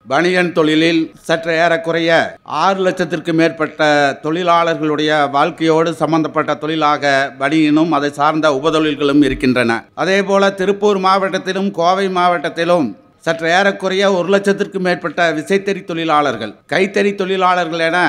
பனியன் தொழிலில் சற்று ஏறக்குறைய ஆறு லட்சத்திற்கு மேற்பட்ட தொழிலாளர்களுடைய வாழ்க்கையோடு சம்பந்தப்பட்ட தொழிலாக பனியனும் அதை சார்ந்த உபதொழில்களும் இருக்கின்றன அதேபோல திருப்பூர் மாவட்டத்திலும் கோவை மாவட்டத்திலும் சற்று ஏறக்குறைய ஒரு லட்சத்திற்கு மேற்பட்ட விசைத்தறி தொழிலாளர்கள் கைத்தறி தொழிலாளர்கள் என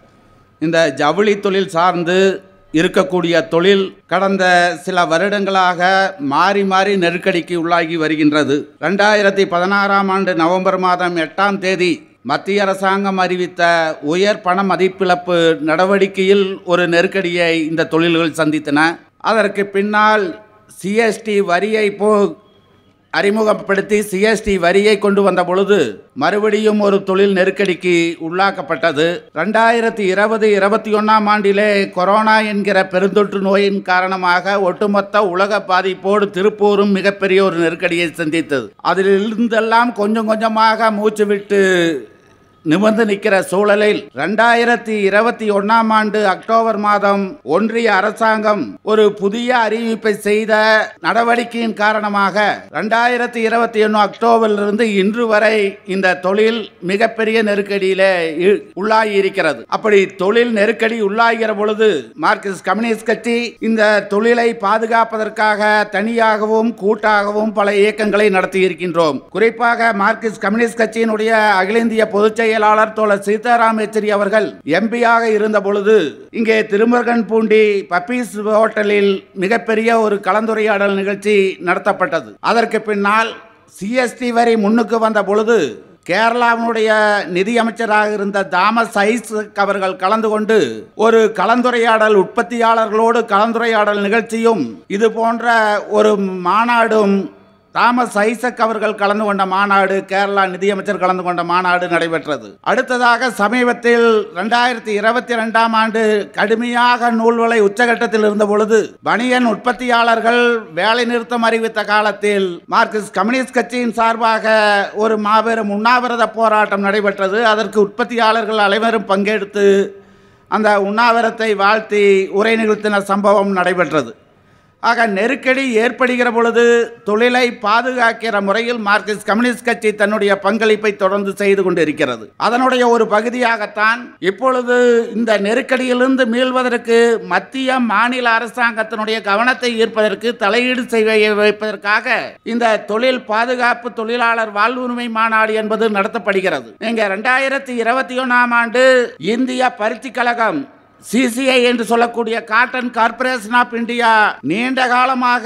இந்த ஜவுளி தொழில் சார்ந்து இருக்கக்கூடிய தொழில் கடந்த சில வருடங்களாக மாறி மாறி நெருக்கடிக்கு உள்ளாகி வருகின்றது ரெண்டாயிரத்தி பதினாறாம் ஆண்டு நவம்பர் மாதம் எட்டாம் தேதி மத்திய அரசாங்கம் அறிவித்த உயர் பண மதிப்பிழப்பு நடவடிக்கையில் ஒரு நெருக்கடியை இந்த தொழில்கள் சந்தித்தன அதற்கு பின்னால் சிஎஸ்டி வரியை போ அறிமுகப்படுத்தி சிஎஸ்டி வரியை கொண்டு வந்த பொழுது மறுபடியும் ஒரு தொழில் நெருக்கடிக்கு உள்ளாக்கப்பட்டது ரெண்டாயிரத்தி இருபது இருபத்தி ஒன்றாம் ஆண்டிலே கொரோனா என்கிற பெருந்தொற்று நோயின் காரணமாக ஒட்டுமொத்த உலக பாதிப்போடு திருப்பூரும் மிகப்பெரிய ஒரு நெருக்கடியை சந்தித்தது அதிலிருந்தெல்லாம் கொஞ்சம் கொஞ்சமாக மூச்சு விட்டு நிமிர்ந்து நிற்கிற சூழலில் ரெண்டாயிரத்தி இருபத்தி ஒன்னாம் ஆண்டு அக்டோபர் மாதம் ஒன்றிய அரசாங்கம் ஒரு புதிய அறிவிப்பை செய்த நடவடிக்கையின் காரணமாக ரெண்டாயிரத்தி இருபத்தி ஒன்று அக்டோபரிலிருந்து இன்று வரை இந்த தொழில் மிகப்பெரிய நெருக்கடியில இ- உள்ளாகி இருக்கிறது அப்படி தொழில் நெருக்கடி உள்ளாகிற பொழுது மார்க்சிஸ்ட் கம்யூனிஸ்ட் கட்சி இந்த தொழிலை பாதுகாப்பதற்காக தனியாகவும் கூட்டாகவும் பல இயக்கங்களை நடத்தி இருக்கின்றோம் குறிப்பாக மார்க்சிஸ்ட் கம்யூனிஸ்ட் கட்சியினுடைய அகில இந்திய பொதுச் செயலாளர் தோழர் சீதாராம் யெச்சூரி அவர்கள் எம்பியாக இருந்த பொழுது இங்கே திருமுருகன் பூண்டி பப்பீஸ் ஹோட்டலில் மிகப்பெரிய ஒரு கலந்துரையாடல் நிகழ்ச்சி நடத்தப்பட்டது அதற்கு பின்னால் சிஎஸ்டி வரி முன்னுக்கு வந்த பொழுது கேரளாவினுடைய நிதியமைச்சராக இருந்த தாமஸ் ஐசக் அவர்கள் கலந்து கொண்டு ஒரு கலந்துரையாடல் உற்பத்தியாளர்களோடு கலந்துரையாடல் நிகழ்ச்சியும் இது போன்ற ஒரு மாநாடும் தாமஸ் ஐசக் அவர்கள் கலந்து கொண்ட மாநாடு கேரளா நிதியமைச்சர் கலந்து கொண்ட மாநாடு நடைபெற்றது அடுத்ததாக சமீபத்தில் ரெண்டாயிரத்தி இருபத்தி ரெண்டாம் ஆண்டு கடுமையாக நூல்வலை உச்சகட்டத்தில் இருந்த பொழுது பனியன் உற்பத்தியாளர்கள் வேலை நிறுத்தம் அறிவித்த காலத்தில் மார்க்சிஸ்ட் கம்யூனிஸ்ட் கட்சியின் சார்பாக ஒரு மாபெரும் உண்ணாவிரத போராட்டம் நடைபெற்றது அதற்கு உற்பத்தியாளர்கள் அனைவரும் பங்கெடுத்து அந்த உண்ணாவிரத்தை வாழ்த்தி உரை நிகழ்த்தின சம்பவம் நடைபெற்றது ஆக நெருக்கடி ஏற்படுகிற பொழுது தொழிலை பாதுகாக்கிற முறையில் மார்க்சிஸ்ட் கம்யூனிஸ்ட் கட்சி தன்னுடைய பங்களிப்பை தொடர்ந்து செய்து கொண்டிருக்கிறது அதனுடைய ஒரு பகுதியாகத்தான் இப்பொழுது இந்த நெருக்கடியிலிருந்து மீள்வதற்கு மத்திய மாநில அரசாங்கத்தினுடைய கவனத்தை ஈர்ப்பதற்கு தலையீடு செய்ய வைப்பதற்காக இந்த தொழில் பாதுகாப்பு தொழிலாளர் வாழ்வுரிமை மாநாடு என்பது நடத்தப்படுகிறது நீங்க ரெண்டாயிரத்தி இருபத்தி ஒன்றாம் ஆண்டு இந்திய பருத்தி கழகம் சிசிஐ என்று சொல்லக்கூடிய காட்டன் கார்ப்பரேஷன் ஆஃப் இந்தியா நீண்ட காலமாக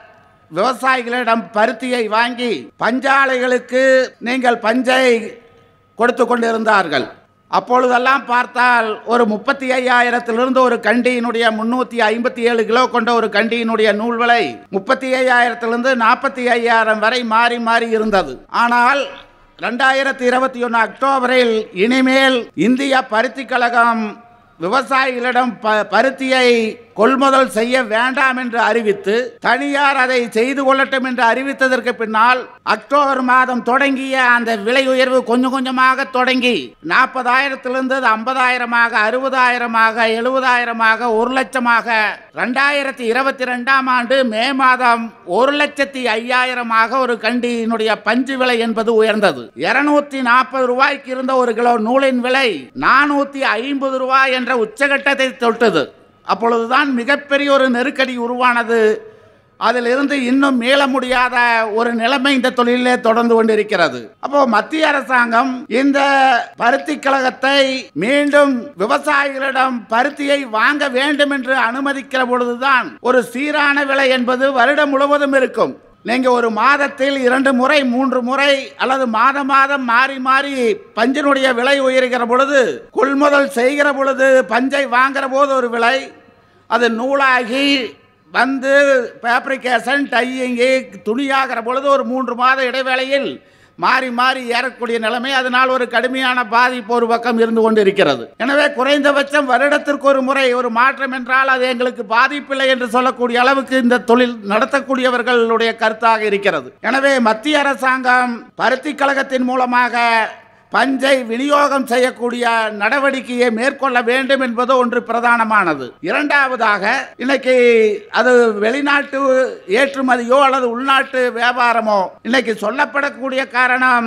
விவசாயிகளிடம் பருத்தியை வாங்கி பஞ்சாலைகளுக்கு நீங்கள் பஞ்சை கொடுத்து கொண்டிருந்தார்கள் அப்பொழுதெல்லாம் பார்த்தால் ஒரு முப்பத்தி ஐயாயிரத்திலிருந்து ஒரு கண்டியினுடைய முன்னூற்றி ஐம்பத்தி ஏழு கிலோ கொண்ட ஒரு கண்டியினுடைய நூல் விலை முப்பத்தி ஐயாயிரத்திலிருந்து நாற்பத்தி ஐயாயிரம் வரை மாறி மாறி இருந்தது ஆனால் ரெண்டாயிரத்தி இருபத்தி ஒன்று அக்டோபரில் இனிமேல் இந்திய பருத்தி கழகம் விவசாயிகளிடம் ப- பருத்தியை கொள்முதல் செய்ய வேண்டாம் என்று அறிவித்து தனியார் அதை செய்து கொள்ளட்டும் என்று அறிவித்ததற்கு பின்னால் அக்டோபர் மாதம் தொடங்கிய அந்த விலை உயர்வு கொஞ்சம் கொஞ்சமாக தொடங்கி நாற்பதாயிரத்திலிருந்து அது ஐம்பதாயிரமாக அறுபதாயிரமாக எழுபதாயிரமாக ஒரு லட்சமாக ரெண்டாயிரத்தி இருபத்தி ரெண்டாம் ஆண்டு மே மாதம் ஒரு லட்சத்தி ஐயாயிரமாக ஒரு கண்டியினுடைய பஞ்சு விலை என்பது உயர்ந்தது இருநூத்தி நாற்பது ரூபாய்க்கு இருந்த ஒரு கிலோ நூலின் விலை நானூத்தி ஐம்பது ரூபாய் என்ற உச்சகட்டத்தை தொட்டது அப்பொழுதுதான் மிகப்பெரிய ஒரு நெருக்கடி உருவானது அதிலிருந்து இன்னும் மீள முடியாத ஒரு நிலைமை இந்த தொழிலே தொடர்ந்து கொண்டிருக்கிறது அப்போ மத்திய அரசாங்கம் இந்த பருத்தி கழகத்தை மீண்டும் விவசாயிகளிடம் பருத்தியை வாங்க வேண்டும் என்று அனுமதிக்கிற பொழுதுதான் ஒரு சீரான விலை என்பது வருடம் முழுவதும் இருக்கும் நீங்க ஒரு மாதத்தில் இரண்டு முறை மூன்று முறை அல்லது மாதம் மாதம் மாறி மாறி பஞ்சினுடைய விலை உயர்கிற பொழுது கொள்முதல் செய்கிற பொழுது பஞ்சை வாங்குற போது ஒரு விலை அது நூலாகி வந்து ஃபேப்ரிகேஷன் டையிங்கு துணியாகிற பொழுது ஒரு மூன்று மாத இடைவேளையில் மாறி மாறி ஏறக்கூடிய நிலைமை அதனால் ஒரு கடுமையான பாதிப்பு ஒரு பக்கம் இருந்து கொண்டிருக்கிறது எனவே குறைந்தபட்சம் வருடத்திற்கு ஒரு முறை ஒரு மாற்றம் என்றால் அது எங்களுக்கு பாதிப்பில்லை என்று சொல்லக்கூடிய அளவுக்கு இந்த தொழில் நடத்தக்கூடியவர்களுடைய கருத்தாக இருக்கிறது எனவே மத்திய அரசாங்கம் பருத்தி கழகத்தின் மூலமாக பஞ்சை விநியோகம் செய்யக்கூடிய நடவடிக்கையை மேற்கொள்ள வேண்டும் என்பது ஒன்று பிரதானமானது இரண்டாவதாக இன்னைக்கு அது வெளிநாட்டு ஏற்றுமதியோ அல்லது உள்நாட்டு வியாபாரமோ இன்னைக்கு சொல்லப்படக்கூடிய காரணம்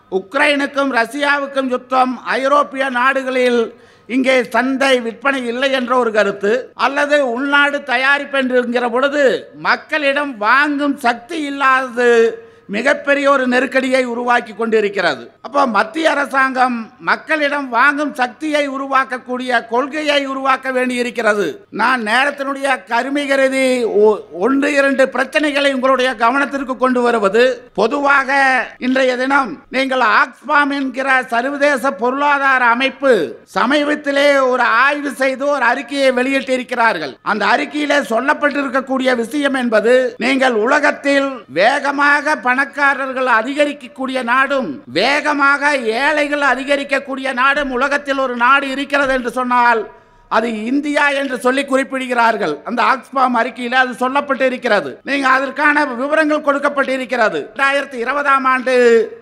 உக்ரைனுக்கும் ரஷ்யாவுக்கும் யுத்தம் ஐரோப்பிய நாடுகளில் இங்கே சந்தை விற்பனை இல்லை என்ற ஒரு கருத்து அல்லது உள்நாடு தயாரிப்பு என்கிற பொழுது மக்களிடம் வாங்கும் சக்தி இல்லாதது மிகப்பெரிய ஒரு நெருக்கடியை உருவாக்கி கொண்டிருக்கிறது அப்போ மத்திய அரசாங்கம் மக்களிடம் வாங்கும் சக்தியை உருவாக்கக்கூடிய கொள்கையை உருவாக்க வேண்டியிருக்கிறது நான் நேரத்தினுடைய கருமை கருதி ஒ- ஒன்று இரண்டு பிரச்சனைகளை உங்களுடைய கவனத்திற்கு கொண்டு வருவது பொதுவாக இன்றைய தினம் நீங்கள் ஆக்ஸ்பாம் என்கிற சர்வதேச பொருளாதார அமைப்பு சமீபத்திலே ஒரு ஆய்வு செய்து ஒரு அறிக்கையை வெளியிட்டிருக்கிறார்கள் அந்த அறிக்கையிலே சொல்லப்பட்டிருக்கக்கூடிய விஷயம் என்பது நீங்கள் உலகத்தில் வேகமாக பணக்காரர்கள் அதிகரிக்கக்கூடிய நாடும் வேகமாக ஏழைகள் அதிகரிக்கக்கூடிய நாடும் உலகத்தில் ஒரு நாடு இருக்கிறது என்று சொன்னால் அது இந்தியா என்று சொல்லி குறிப்பிடுகிறார்கள் அந்த ஆக்ஸ்பாம் அறிக்கையில் அது சொல்லப்பட்டு இருக்கிறது நீங்க அதற்கான விவரங்கள் கொடுக்கப்பட்டு இருக்கிறது இரண்டாயிரத்தி இருபதாம் ஆண்டு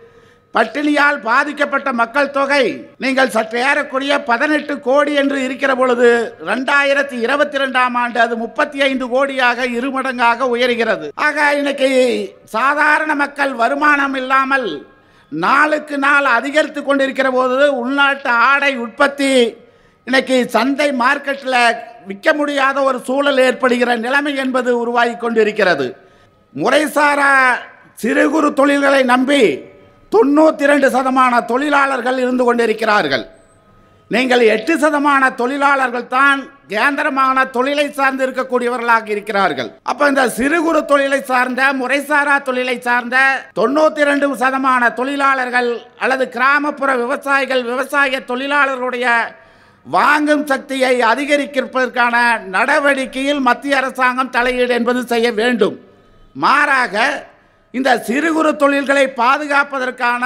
பட்டினியால் பாதிக்கப்பட்ட மக்கள் தொகை நீங்கள் சற்று ஏறக்கூடிய பதினெட்டு கோடி என்று இருக்கிற பொழுது ரெண்டாயிரத்தி இருபத்தி ரெண்டாம் ஆண்டு அது முப்பத்தி ஐந்து கோடியாக இருமடங்காக உயர்கிறது ஆக இன்னைக்கு சாதாரண மக்கள் வருமானம் இல்லாமல் நாளுக்கு நாள் அதிகரித்து கொண்டிருக்கிற போது உள்நாட்டு ஆடை உற்பத்தி இன்னைக்கு சந்தை மார்க்கெட்டில் விற்க முடியாத ஒரு சூழல் ஏற்படுகிற நிலைமை என்பது உருவாகி கொண்டிருக்கிறது முறைசாரா சிறு குறு தொழில்களை நம்பி தொண்ணூற்றி ரெண்டு சதமான தொழிலாளர்கள் இருந்து கொண்டிருக்கிறார்கள் நீங்கள் எட்டு சதமான தொழிலாளர்கள் தான் கேந்திரமான தொழிலை சார்ந்து இருக்கக்கூடியவர்களாக இருக்கிறார்கள் அப்ப இந்த சிறு குறு தொழிலை சார்ந்த முறைசாரா தொழிலை சார்ந்த தொண்ணூத்தி ரெண்டு சதமான தொழிலாளர்கள் அல்லது கிராமப்புற விவசாயிகள் விவசாய தொழிலாளர்களுடைய வாங்கும் சக்தியை அதிகரிப்பதற்கான நடவடிக்கையில் மத்திய அரசாங்கம் தலையீடு என்பது செய்ய வேண்டும் மாறாக இந்த சிறு குறு தொழில்களை பாதுகாப்பதற்கான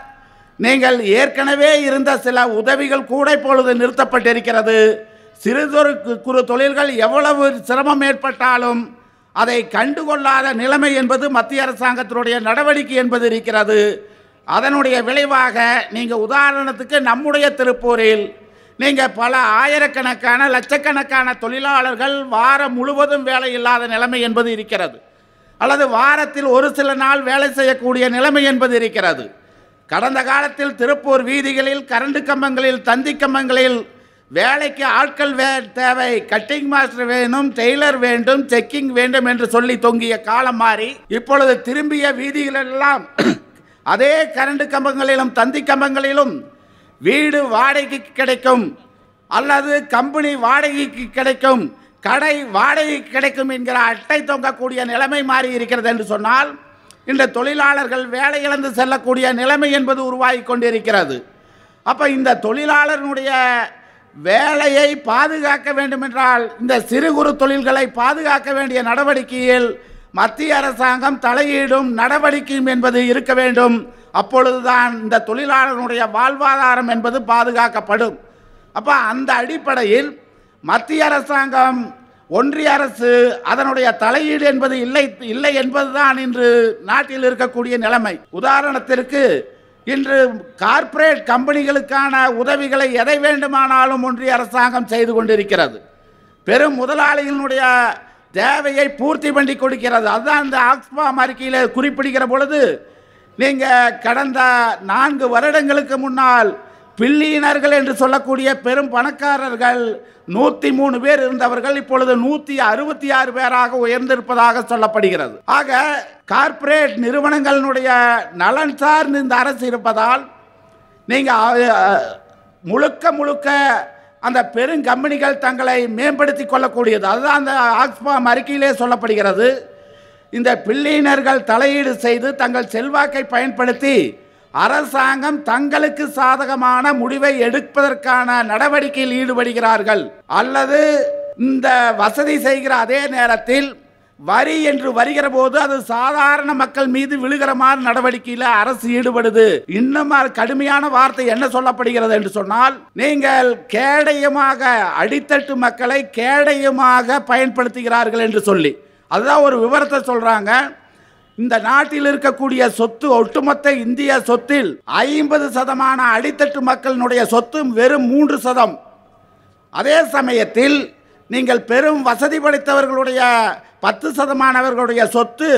நீங்கள் ஏற்கனவே இருந்த சில உதவிகள் கூட இப்பொழுது நிறுத்தப்பட்டிருக்கிறது சிறு தொரு- குறு தொழில்கள் எவ்வளவு சிரமம் ஏற்பட்டாலும் அதை கண்டுகொள்ளாத நிலைமை என்பது மத்திய அரசாங்கத்தினுடைய நடவடிக்கை என்பது இருக்கிறது அதனுடைய விளைவாக நீங்கள் உதாரணத்துக்கு நம்முடைய திருப்பூரில் நீங்கள் பல ஆயிரக்கணக்கான லட்சக்கணக்கான தொழிலாளர்கள் வாரம் முழுவதும் வேலை இல்லாத நிலைமை என்பது இருக்கிறது அல்லது வாரத்தில் ஒரு சில நாள் வேலை செய்யக்கூடிய நிலைமை என்பது இருக்கிறது கடந்த காலத்தில் திருப்பூர் வீதிகளில் கரண்ட் கம்பங்களில் தந்தி கம்பங்களில் வேலைக்கு ஆட்கள் வே தேவை கட்டிங் மாஸ்டர் வேணும் டெய்லர் வேண்டும் செக்கிங் வேண்டும் என்று சொல்லி தொங்கிய காலம் மாறி இப்பொழுது திரும்பிய வீதிகளெல்லாம் அதே கரண்ட் கம்பங்களிலும் தந்தி கம்பங்களிலும் வீடு வாடகைக்கு கிடைக்கும் அல்லது கம்பெனி வாடகைக்கு கிடைக்கும் கடை வாடகைக்கு கிடைக்கும் என்கிற அட்டை தொங்கக்கூடிய நிலைமை மாறி இருக்கிறது என்று சொன்னால் இந்த தொழிலாளர்கள் வேலை இழந்து செல்லக்கூடிய நிலைமை என்பது உருவாகி கொண்டிருக்கிறது அப்போ இந்த தொழிலாளர்களுடைய வேலையை பாதுகாக்க வேண்டும் என்றால் இந்த சிறு குறு தொழில்களை பாதுகாக்க வேண்டிய நடவடிக்கையில் மத்திய அரசாங்கம் தலையீடும் நடவடிக்கையும் என்பது இருக்க வேண்டும் அப்பொழுதுதான் இந்த தொழிலாளர்களுடைய வாழ்வாதாரம் என்பது பாதுகாக்கப்படும் அப்போ அந்த அடிப்படையில் மத்திய அரசாங்கம் ஒன்றிய அரசு அதனுடைய தலையீடு என்பது இல்லை இல்லை என்பதுதான் இன்று நாட்டில் இருக்கக்கூடிய நிலைமை உதாரணத்திற்கு இன்று கார்ப்பரேட் கம்பெனிகளுக்கான உதவிகளை எதை வேண்டுமானாலும் ஒன்றிய அரசாங்கம் செய்து கொண்டிருக்கிறது பெரும் முதலாளிகளுடைய தேவையை பூர்த்தி பண்ணி கொடுக்கிறது அதுதான் இந்த ஆக்ஸ்பாம் அறிக்கையில் குறிப்பிடுகிற பொழுது நீங்கள் கடந்த நான்கு வருடங்களுக்கு முன்னால் பில்லியனர்கள் என்று சொல்லக்கூடிய பெரும் பணக்காரர்கள் நூற்றி மூணு பேர் இருந்தவர்கள் இப்பொழுது நூற்றி அறுபத்தி ஆறு பேராக உயர்ந்திருப்பதாக சொல்லப்படுகிறது ஆக கார்ப்பரேட் நிறுவனங்களினுடைய நலன் சார்ந்து இந்த அரசு இருப்பதால் நீங்கள் முழுக்க முழுக்க அந்த பெருங்கம்பெனிகள் தங்களை மேம்படுத்தி கொள்ளக்கூடியது அதுதான் அந்த ஆக்ஸ்பாம் அறிக்கையிலே சொல்லப்படுகிறது இந்த பில்லியனர்கள் தலையீடு செய்து தங்கள் செல்வாக்கை பயன்படுத்தி அரசாங்கம் தங்களுக்கு சாதகமான முடிவை எடுப்பதற்கான நடவடிக்கையில் ஈடுபடுகிறார்கள் அல்லது இந்த வசதி செய்கிற அதே நேரத்தில் வரி என்று வருகிற போது அது சாதாரண மக்கள் மீது விழுகிற மாதிரி நடவடிக்கையில் அரசு ஈடுபடுது இன்னும் அது கடுமையான வார்த்தை என்ன சொல்லப்படுகிறது என்று சொன்னால் நீங்கள் கேடயமாக அடித்தட்டு மக்களை கேடயமாக பயன்படுத்துகிறார்கள் என்று சொல்லி அதுதான் ஒரு விவரத்தை சொல்றாங்க இந்த நாட்டில் இருக்கக்கூடிய சொத்து ஒட்டுமொத்த இந்திய சொத்தில் ஐம்பது சதமான அடித்தட்டு மக்களினுடைய சொத்து வெறும் மூன்று சதம் அதே சமயத்தில் நீங்கள் பெரும் வசதி படைத்தவர்களுடைய பத்து சதமானவர்களுடைய சொத்து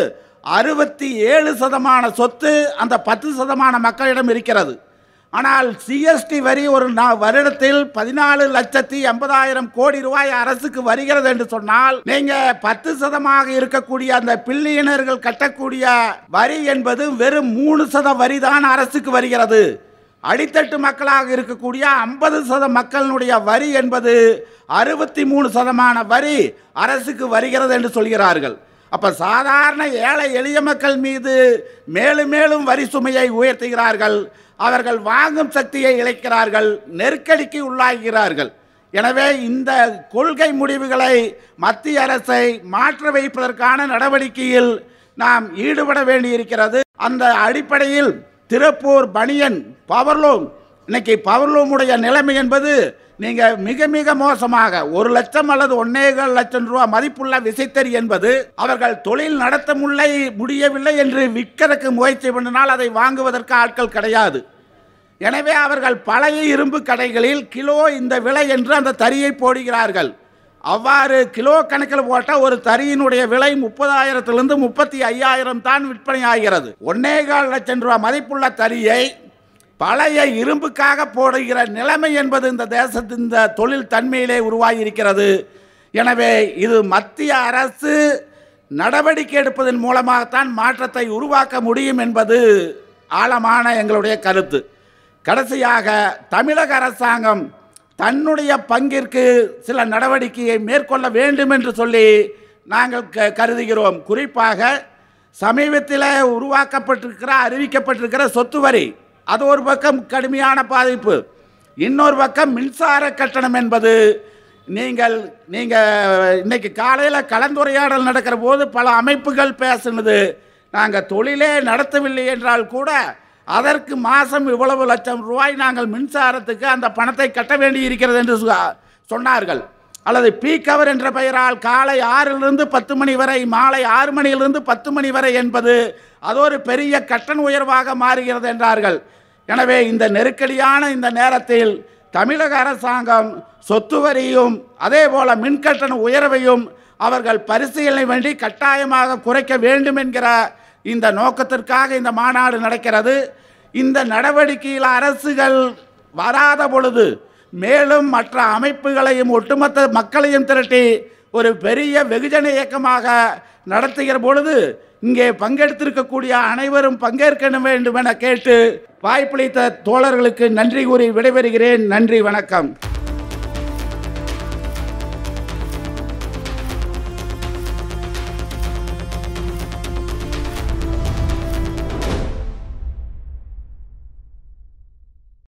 அறுபத்தி ஏழு சதமான சொத்து அந்த பத்து சதமான மக்களிடம் இருக்கிறது ஆனால் சிஎஸ்டி வரி ஒரு நா- வருடத்தில் பதினாலு லட்சத்தி எண்பதாயிரம் கோடி ரூபாய் அரசுக்கு வருகிறது என்று சொன்னால் நீங்க பத்து சதமாக இருக்கக்கூடிய அந்த பில்லியனர்கள் கட்டக்கூடிய வரி என்பது வெறும் மூணு சத வரி தான் அரசுக்கு வருகிறது அடித்தட்டு மக்களாக இருக்கக்கூடிய ஐம்பது சத மக்களினுடைய வரி என்பது அறுபத்தி மூணு சதமான வரி அரசுக்கு வருகிறது என்று சொல்கிறார்கள் அப்ப சாதாரண ஏழை எளிய மக்கள் மீது மேலும் மேலும் வரி சுமையை உயர்த்துகிறார்கள் அவர்கள் வாங்கும் சக்தியை இழைக்கிறார்கள் நெருக்கடிக்கு உள்ளாகிறார்கள் எனவே இந்த கொள்கை முடிவுகளை மத்திய அரசை மாற்ற வைப்பதற்கான நடவடிக்கையில் நாம் ஈடுபட வேண்டியிருக்கிறது அந்த அடிப்படையில் திருப்பூர் பனியன் பவர்லூம் இன்னைக்கு பவர்லூமுடைய நிலைமை என்பது நீங்க மிக மிக மோசமாக ஒரு லட்சம் அல்லது ஒன்னேகால் லட்சம் ரூபாய் மதிப்புள்ள விசைத்தறி என்பது அவர்கள் தொழில் நடத்த முல்லை முடியவில்லை என்று விற்கிறதுக்கு முயற்சி பண்ணினால் அதை வாங்குவதற்கு ஆட்கள் கிடையாது எனவே அவர்கள் பழைய இரும்பு கடைகளில் கிலோ இந்த விலை என்று அந்த தறியை போடுகிறார்கள் அவ்வாறு கிலோ கணக்கில் போட்ட ஒரு தறியினுடைய விலை முப்பதாயிரத்திலிருந்து முப்பத்தி ஐயாயிரம் தான் விற்பனை ஆகிறது ஒன்னேகால் லட்சம் ரூபாய் மதிப்புள்ள தறியை பழைய இரும்புக்காக போடுகிற நிலைமை என்பது இந்த தேசத்தின் இந்த தொழில் தன்மையிலே உருவாகி இருக்கிறது எனவே இது மத்திய அரசு நடவடிக்கை எடுப்பதன் மூலமாகத்தான் மாற்றத்தை உருவாக்க முடியும் என்பது ஆழமான எங்களுடைய கருத்து கடைசியாக தமிழக அரசாங்கம் தன்னுடைய பங்கிற்கு சில நடவடிக்கையை மேற்கொள்ள வேண்டும் என்று சொல்லி நாங்கள் க- கருதுகிறோம் குறிப்பாக சமீபத்தில் உருவாக்கப்பட்டிருக்கிற அறிவிக்கப்பட்டிருக்கிற சொத்து வரி அது ஒரு பக்கம் கடுமையான பாதிப்பு இன்னொரு பக்கம் மின்சார கட்டணம் என்பது நீங்கள் நீங்கள் இன்னைக்கு காலையில் கலந்துரையாடல் நடக்கிற போது பல அமைப்புகள் பேசுனது நாங்கள் தொழிலே நடத்தவில்லை என்றால் கூட அதற்கு மாதம் இவ்வளவு லட்சம் ரூபாய் நாங்கள் மின்சாரத்துக்கு அந்த பணத்தை கட்ட வேண்டி இருக்கிறது என்று சொ- சொன்னார்கள் அல்லது பீக் அவர் என்ற பெயரால் காலை ஆறிலிருந்து பத்து மணி வரை மாலை ஆறு மணியிலிருந்து பத்து மணி வரை என்பது அது ஒரு பெரிய கட்டண உயர்வாக மாறுகிறது என்றார்கள் எனவே இந்த நெருக்கடியான இந்த நேரத்தில் தமிழக அரசாங்கம் சொத்து வரியும் அதே போல மின்கட்டண உயர்வையும் அவர்கள் பரிசீலனை வேண்டி கட்டாயமாக குறைக்க வேண்டும் என்கிற இந்த நோக்கத்திற்காக இந்த மாநாடு நடக்கிறது இந்த நடவடிக்கையில் அரசுகள் வராத பொழுது மேலும் மற்ற அமைப்புகளையும் ஒட்டுமொத்த மக்களையும் திரட்டி ஒரு பெரிய வெகுஜன இயக்கமாக நடத்துகிற பொழுது இங்கே பங்கெடுத்திருக்கக்கூடிய அனைவரும் பங்கேற்க வேண்டும் என கேட்டு வாய்ப்பளித்த தோழர்களுக்கு நன்றி கூறி விடைபெறுகிறேன் நன்றி வணக்கம்